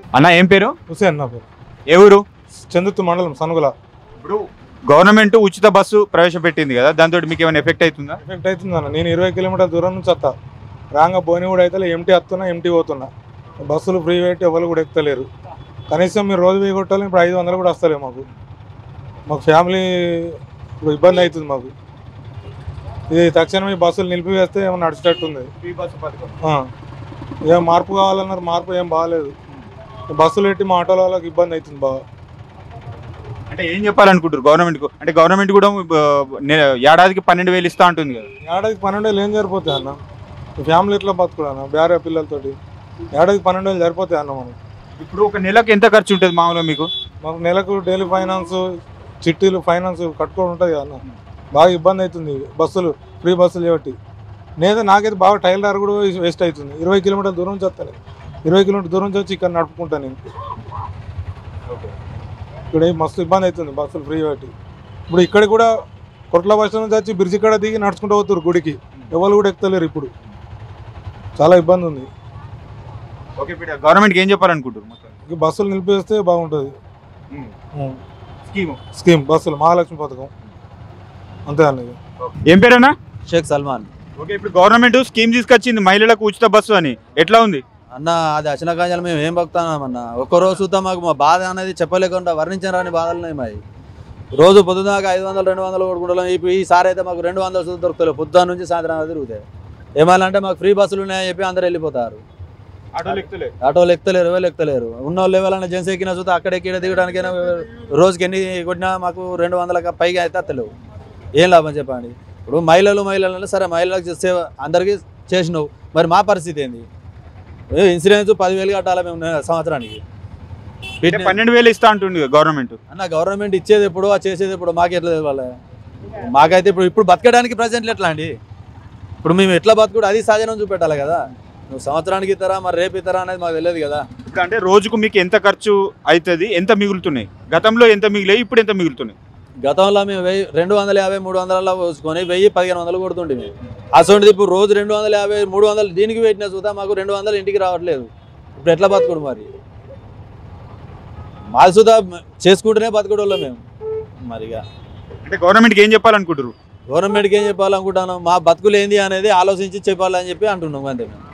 అన్న ఏం పేరు హుసేన్ నా పేరు ఏ ఊరు చందుతు మండలం సనుగుల ఇప్పుడు గవర్నమెంట్ ఉచిత బస్సు ప్రవేశపెట్టింది కదా దాంతో మీకు ఏమైనా ఎఫెక్ట్ అవుతుందా ఎఫెక్ట్ అవుతుంది అన్న నేను ఇరవై కిలోమీటర్ల దూరం నుంచి వస్తా రాంగా బోని కూడా అయితే ఎంటీ వస్తున్నా ఎంటీ పోతున్నా బస్సులు ఫ్రీ పెట్టి ఎవరు కూడా ఎక్కుతలేరు కనీసం మీరు రోజు వెయ్యి కొట్టాలి ఇప్పుడు ఐదు వందలు కూడా వస్తలేవు మాకు మాకు ఫ్యామిలీ ఇప్పుడు ఇబ్బంది అవుతుంది మాకు ఇది తక్షణం ఈ బస్సులు నిలిపివేస్తే ఏమన్నా నడిచేటట్టుంది ఫ్రీ బస్సు పథకం ఆ. ఏం మార్పు కావాలన్నారు మార్పు ఏం బాగాలేదు ఈ బస్సులు పెట్టి మా ఆటోల వాళ్ళకి ఇబ్బంది అవుతుంది బాగా అంటే ఏం చెప్పాలనుకుంటారు గవర్నమెంట్ కు అంటే గవర్నమెంట్ కూడా ఆ, నే- ఏడాదికి పన్నెండు వేలు ఇస్తా ఉంటుంది కదా ఏడాదికి పన్నెండు వేలు ఏం సరిపోతాయి అన్న ఈ ఫ్యామిలీ ఎట్లా బతుకుడు అన్న భార్య పిల్లలతోటి ఏడాదికి పన్నెండు వేలు సరిపోతాయి అన్న మనకు ఇప్పుడు ఒక నెలకు ఎంత ఖర్చు ఉంటుంది మామూలుగా మీకు మాకు నెలకు డైలీ ఫైనాన్స్ చిట్టీలు ఫైనాన్స్ కట్టుకోవడం ఉంటుంది కదా అన్న బాగా ఇబ్బంది అవుతుంది బస్సులు ఫ్రీ బస్సులు కాబట్టి నేనైతే నాకైతే బాగా టైలర్ కూడా వేస్ట్ అవుతుంది ఇరవై కిలోమీటర్ల దూరం నుంచి వస్తాను ఇరవై కిలోమీటర్ దూరం నుంచి వచ్చి ఇక్కడ నడుపుకుంటాను నేను ఇక్కడ ఏం మస్తు ఇబ్బంది అవుతుంది బస్సులు ఫ్రీ కాబట్టి ఇప్పుడు ఇక్కడ కూడా కొట్ల బస్ నుంచి వచ్చి బ్రిడ్జి కాడ దిగి నడుచుకుంటూ పోతారు గుడికి ఎవరు కూడా ఎక్కుతలేరు ఇప్పుడు చాలా ఇబ్బంది ఉంది ఓకే ఇప్పుడు గవర్నమెంట్కి ఏం చెప్పాలనుకుంటారు మొత్తం ఈ బస్సులు నిలిపేస్తే బాగుంటుంది స్కీమ్ స్కీమ్ బస్సులు మహాలక్ష్మి పథకం అంతే అన్నది ఏం పేరేనా షేక్ సల్మాన్ ఓకే ఇప్పుడు గవర్నమెంట్ స్కీమ్ తీసుకొచ్చింది మహిళలకు ఉచిత బస్సు అని ఎట్లా ఉంది అన్న అది వచ్చిన కాంచాలు మేము ఏం భక్తామన్న ఒక్కరోజు చూద్దాం మాకు మా బాధ అనేది చెప్పలేకుండా వర్ణించరాని బాధలు ఉన్నాయి మావి రోజు పొద్దుదాకా ఐదు వందలు రెండు వందలు కొడుకుంటాం ఇప్పుడు ఈసారి అయితే మాకు రెండు వందలు చూసి దొరుకుతలేవు పొద్దున్న నుంచి సాయంత్రం దాకా తిరుగుతాయి ఏమాలంటే మాకు ఫ్రీ బస్సులు ఉన్నాయని చెప్పి అందరు వెళ్ళిపోతారు ఆటోలు ఎక్కుతలే ఆటోలు ఎక్కుతలేరు ఎవరు ఎక్కుతలేరు ఉన్న వాళ్ళు ఎవరైనా జెంట్స్ ఎక్కినా చూస్తే అక్కడ ఎక్కిన దిగడానికైనా రోజుకి ఎన్ని కొట్టినా మాకు రెండు వందల పైగా అయితే అత్తలేవు ఏం లాభం చెప్పండి ఇప్పుడు మహిళలు మహిళలు అంటే సరే మహిళలకు చేసే అందరికీ చేసినావు మరి మా పరిస్థితి ఏంది ఏ ఇన్సూరెన్స్ పదివేలు కట్టాలి మేము నె- సంవత్సరానికి అంటే వీటిని- పన్నెండు వేలు ఇస్తా అంటుంది గవర్నమెంట్ అన్న గవర్నమెంట్ ఇచ్చేది ఎప్పుడు ఆ చేసేది ఎప్పుడు మాకు ఎట్లా తెలియాలి మాకైతే ఇప్పుడు ఇప్పుడు బతకడానికి ప్రజెంట్లు ఎట్లా అండి ఇప్పుడు మేము ఎట్లా బతుకుడు అది సహజనం చూపెట్టాలి కదా నువ్వు సంవత్సరానికి ఇస్తారా మరి రేపు ఇస్తారా అనేది మాకు తెలియదు కదా ఇప్పుడు అంటే రోజుకు మీకు ఎంత ఖర్చు అవుతుంది ఎంత మిగులుతున్నాయి గతంలో ఎంత మిగిలాయి ఇప్పుడు ఎంత మిగులుతున్నాయి గతంలో మేము వెయ్యి రెండు వందల యాభై మూడు వందల పోసుకొని వెయ్యి పదిహేను వందలు కొడుతుంటే మేము అసలు ఇప్పుడు రోజు రెండు వందల యాభై మూడు వందలు దీనికి పెట్టిన చూద్దాం మాకు రెండు వందలు ఇంటికి రావట్లేదు ఇప్పుడు ఎట్లా బతుకుడు మరి మాది సుధా చేసుకుంటూనే బతుకుడు వాళ్ళం మేము మరిగా అంటే గవర్నమెంట్కి ఏం చెప్పాలనుకుంటారు గవర్నమెంట్కి ఏం చెప్పాలనుకుంటాను మా బతుకులు ఏంది అనేది ఆలోచించి చెప్పాలని చెప్పి అంటున్నాం అంతే మేము